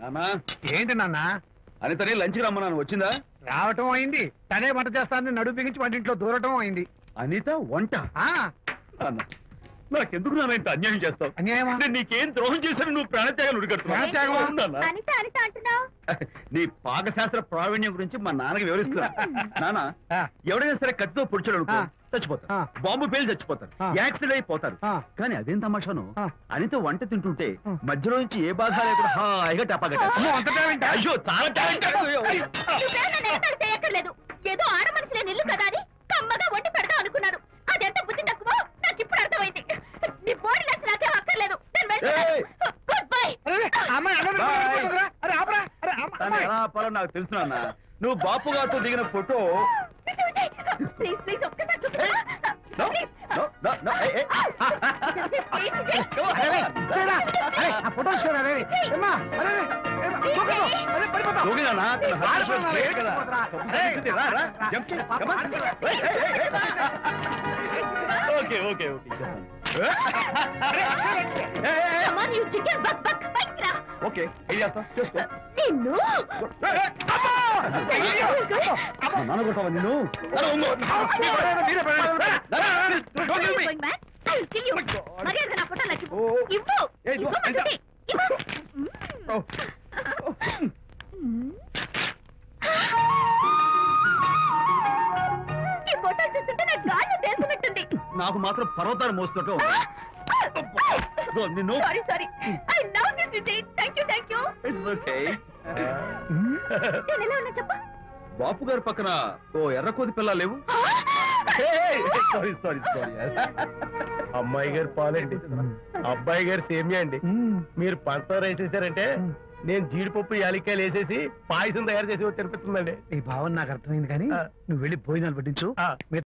నానా ఏంటి నాన్న అనితని లంచ్కి రమ్మన్నాను వచ్చిందా రావటం అయింది తనే వంట చేస్తానని నడుపు బిగించి వంటింట్లో దూరటం అయింది అనిత వంట ఆ నాన్న నాకెందుకు నాన్న ఇంత అన్యాయం చేస్తావు అన్యాయమా నేను నీకేం ద్రోహం చేశాను నువ్వు ప్రాణత్యాగం ప్రాణత్యాగమా? ఉడిగడుతున్నావు అనిత అనిత అంటున్నావు నీ పాకశాస్త్ర ప్రావీణ్యం గురించి మా నాన్నకి వివరిస్తున్నా నాన్న ఆ. ఎవడైనా సరే కత్తితో పొడిచాడు అనుకో ఆ. చచ్చిపోతారు ఆ. బాంబు పేలు చచ్చిపోతారు ఆ. యాక్సిడెంట్ అయిపోతారు ఆ. కానీ అదేం తమాషాను ఆ. అనిత వంట తింటుంటే ఆ. మధ్యలో నుంచి ఏ బాధ లేకుండా హాయిగా టపాగట అమ్మో, అంత టాలెంటా? అయ్యో చాలా టాలెంట్ నువ్వేం నన్ను ఎగతాళి చేయక్కర్లేదు ఏదో ఆడ మనుషులే నిల్లు కదా అని కమ్మగా వండి పెడదాం అనుకున్నాను అదెంత బుద్ధి తక్కువ నాకు ఇప్పుడు అర్థమైంది నీ బాడీ నచ్చి నాకేం అక్కర్లేదు ఏయ్! గుడ్ బై అరే, అమ్మాయి అలా Bye. కొట్టుకురా. అరే, ఆపరా. అరే, అమ్మ- తను అమ్మాయి. ఎలా ఆపాలో నాకు తెలుసు నాన్న నువ్వు బాపు గారితో దిగిన ఫోటో ప్లీజ్ ప్లీజ్ ఒక్కసారి చూపించు No, please no, no, no, hey, hey. Come on, అరే, come on. చూడరా. అరే, ఆ ఫోటో చూడరా, అరే. ఏమ్మా, అరే, అరే, ఏమ్మా, దూకదు. అరే, పడిపోతావు. దూకి నాన్న, తన heart ఆడపిల్ల rate great కదా. పోతురా. కప్పు ఏయ్, తెచ్చింది, రా, రా. Jump చేయి, come on. Hey, hey, hey, hey. Okay, okay, okay, చేస్తాను. Hey, hey, hey. Come on, you chicken buck buck బయటికి రా Okay, ఏం చేస్తావు? చేసుకో. నిన్ను Hey, hey. అమ్మా, నాన్న కొడతావా నిన్ను? నాన్న, ఉంగు. మీరే పడండి. నాన్న, don't kill me. Going back, I'll kill you. మర్యాదగా నా ఫోటో నాకు ఓ, ఓ. ఇవ్వు ఏయ్, ఇదిగో, ఇవ్వమంటుంది. ఇవ్వు Oh. ఈ ఫోటో చూస్తుంటే నాకు గాల్లో తేలుతున్నట్టుంది నాకు మాత్రం పర్వతాలు మోస్తుంటావు ఇదిగో, నిన్ను sorry sorry I love this Vijay thank you thank you it's okay నేను ఎలా ఉన్నా చెప్పు బాపు గారి పక్కన ఓ ఎర్ర కోతి పిల్ల లేవు సారీ సారీ సారీ అమ్మాయి గారు పాలండి అబ్బాయి గారు సేమియా అండి మ్మ్. మీరు పంచదార వేసేసారంటే నేను జీడిపప్పు యాలిక్కాయలు వేసేసి పాయసం తయారు చేసి వచ్చి అనిపిస్తుందండి ఈ భావన నాకు అర్థమైంది కానీ ఆ. నువ్వు వెళ్ళి భోజనాలు పట్టించు ఆ.